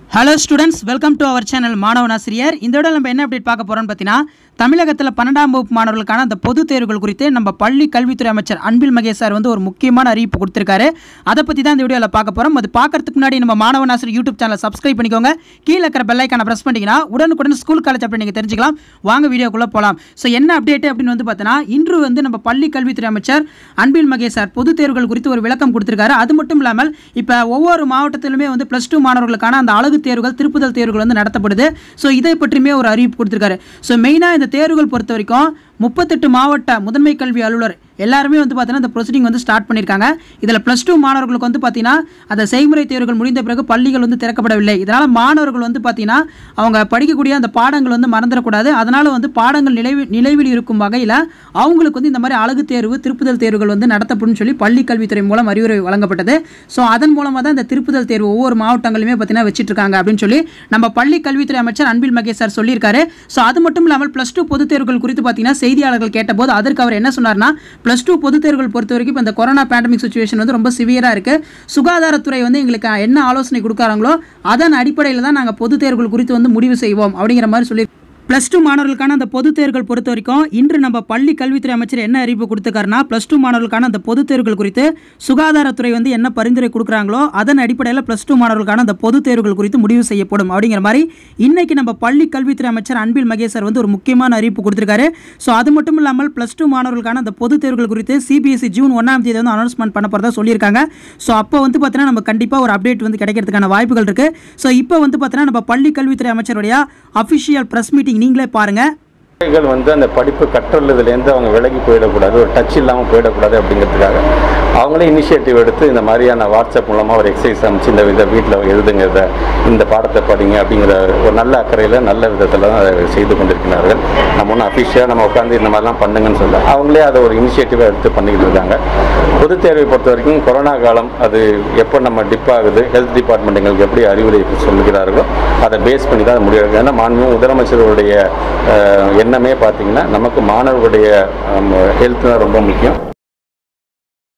hello students welcome to our channel மாணவன் ஆசிரியர் இந்த விட நம்ம என்ன அப்டேட் பார்க்க போகிறோம்னு பார்த்தீங்கன்னா தமிழகத்தில் பன்னெண்டாம் வகுப்பு மாணவர்களுக்கான அந்த பொதுத் தேர்வுகள் குறித்து நம்ம பள்ளி கல்வித்துறை அமைச்சர் அன்பில் மகேஷ் சார் வந்து ஒரு முக்கியமான அறிவிப்பு கொடுத்துருக்காரு அதை பற்றி தான் இந்த வீடியோவில் பார்க்க போகிறோம் அது பார்க்கறதுக்கு முன்னாடி நம்ம மாணவன் ஆசிரியர் யூடியூப் சேனலை சப்ஸ்கிரைப் பண்ணிக்கோங்க கீழே இருக்கிற பெல்லைக்கான ப்ரெஸ் பண்ணிங்கன்னா உடனுக்குடன் ஸ்கூல் காலேஜ் அப்படி நீங்கள் தெரிஞ்சுக்கலாம் வாங்க வீடியோக்குள்ளே போகலாம் ஸோ என்ன அப்டேட் அப்படின்னு வந்து பார்த்தீங்கன்னா இன்று வந்து நம்ம பள்ளி கல்வித்துறை அமைச்சர் அன்பில் மகேஷ் சார் பொதுத் தேர்வுகள் குறித்து ஒரு விளக்கம் கொடுத்துருக்காரு அது மட்டும் இல்லாமல் இப்போ ஒவ்வொரு மாவட்டத்திலுமே வந்து ப்ளஸ் டூ மாணவர்களுக்கான அந்த அழகு தேர்வுகள் திருப்புதல் தேர்வுகள் வந்து நடத்தப்படுது ஸோ இதை பற்றியுமே ஒரு அறிவிப்பு கொடுத்துருக்காரு ஸோ மெயினாக இந்த தேர்வுகள் பொறுத்த வரைக்கும் முப்பத்தெட்டு மாவட்ட முதன்மை கல்வி அலுவலர் எல்லாருமே வந்து பார்த்தீங்கன்னா இந்த ப்ரொசீடிங் வந்து ஸ்டார்ட் பண்ணியிருக்காங்க இதில் ப்ளஸ் டூ மாணவர்களுக்கு வந்து பார்த்தீங்கன்னா அந்த செய்முறை தேர்வுகள் முடிந்த பிறகு பள்ளிகள் வந்து திறக்கப்படவில்லை இதனால் மாணவர்கள் வந்து பார்த்தீங்கன்னா அவங்க படிக்கக்கூடிய அந்த பாடங்கள் வந்து மறந்துடக்கூடாது அதனால் வந்து பாடங்கள் நிலைவு நிலைவில் இருக்கும் வகையில் அவங்களுக்கு வந்து இந்த மாதிரி அழகு தேர்வு திருப்புதல் தேர்வுகள் வந்து நடத்தப்படும் சொல்லி பள்ளி கல்வித்துறை மூலம் அறிவுரை வழங்கப்பட்டது ஸோ அதன் மூலமாக தான் இந்த திருப்புதல் தேர்வு ஒவ்வொரு மாவட்டங்களுமே பார்த்தீங்கன்னா வச்சிட்டு இருக்காங்க அப்படின்னு சொல்லி நம்ம பள்ளி கல்வித்துறை அமைச்சர் அன்பில் மகேஷ் சார் சொல்லியிருக்காரு ஸோ அது மட்டும் இல்லாமல் ப்ளஸ் டூ பொதுத் தேர்வுகள் குறித்து பார்த்தீங்கன்னா செய்தியாளர்கள் கேட்டபோது அதற்கு அவர் என்ன சொன்னார்னா ப்ளஸ் டூ பொதுத் தேர்வுகள் பொறுத்த வரைக்கும் இப்போ இந்த கொரோனா பேண்டமிக் சுச்சுவேஷன் வந்து ரொம்ப சிவியராக இருக்குது சுகாதாரத்துறை வந்து எங்களுக்கு என்ன ஆலோசனை கொடுக்குறாங்களோ அதன் அடிப்படையில் தான் நாங்கள் பொதுத் தேர்வுகள் குறித்து வந்து முடிவு செய்வோம் அப்படிங்கிற மாதிரி சொல்லி ப்ளஸ் டூ மாணவர்களுக்கான அந்த பொதுத் தேர்வுகள் பொறுத்த வரைக்கும் இன்று நம்ம பள்ளி கல்வித்துறை அமைச்சர் என்ன அறிவிப்பு கொடுத்துருக்காருன்னா ப்ளஸ் டூ மாணவர்களுக்கான அந்த பொதுத் தேர்வுகள் குறித்து சுகாதாரத்துறை வந்து என்ன பரிந்துரை கொடுக்குறாங்களோ அதன் அடிப்படையில் ப்ளஸ் டூ மாணவர்களுக்கான அந்த பொதுத் தேர்வுகள் குறித்து முடிவு செய்யப்படும் அப்படிங்கிற மாதிரி இன்னைக்கு நம்ம பள்ளி கல்வித்துறை அமைச்சர் அன்பில் மகேசர் வந்து ஒரு முக்கியமான அறிவிப்பு கொடுத்துருக்காரு ஸோ அது மட்டும் இல்லாமல் ப்ளஸ் டூ மாணவர்களுக்கான அந்த பொதுத் தேர்வுகள் குறித்து சிபிஎஸ்சி ஜூன் ஒன்றாம் தேதி வந்து அனௌன்ஸ்மெண்ட் பண்ண போகிறதா சொல்லியிருக்காங்க ஸோ அப்போ வந்து பார்த்தீங்கன்னா நம்ம கண்டிப்பாக ஒரு அப்டேட் வந்து கிடைக்கிறதுக்கான வாய்ப்புகள் இருக்குது ஸோ இப்போ வந்து பார்த்தீங்கன்னா நம்ம பள்ளி கல்வித்துறை அமைச்சருடைய அஃபிஷியல் ப்ரெஸ் மீட்டிங் நீங்களே பாருங்கள் பிள்ளைகள் வந்து அந்த படிப்பு கற்றதுலேருந்து அவங்க விலகி போயிடக்கூடாது ஒரு டச் இல்லாமல் போயிடக்கூடாது அப்படிங்கிறதுக்காக அவங்களே இனிஷியேட்டிவ் எடுத்து இந்த மாதிரியான வாட்ஸ்அப் மூலமாக ஒரு எக்ஸசைஸ் அமைச்சு இந்த இதை வீட்டில் எழுதுங்க இதை இந்த பாடத்தை படிங்க அப்படிங்கிற ஒரு நல்ல அக்கறையில் நல்ல விதத்தில் தான் அதை செய்து கொண்டிருக்கிறார்கள் நம்ம ஒன்றும் அஃபிஷியலாக நம்ம உட்காந்து இந்த மாதிரிலாம் பண்ணுங்கன்னு சொல்ல அவங்களே அதை ஒரு இனிஷியேட்டிவாக எடுத்து பண்ணிக்கிட்டு இருக்காங்க பொதுத் தேர்வை பொறுத்த வரைக்கும் கொரோனா காலம் அது எப்போ நம்ம டிப் ஆகுது ஹெல்த் டிபார்ட்மெண்ட் எங்களுக்கு எப்படி அறிவுரை சொல்கிறார்களோ அதை பேஸ் பண்ணி தான் முடியாது ஏன்னா மாண்பு முதலமைச்சருடைய அஹ், எண்ணமே பார்த்தீங்கன்னா நமக்கு மாணவர்களுடைய ஹெல்த் தான் ரொம்ப முக்கியம்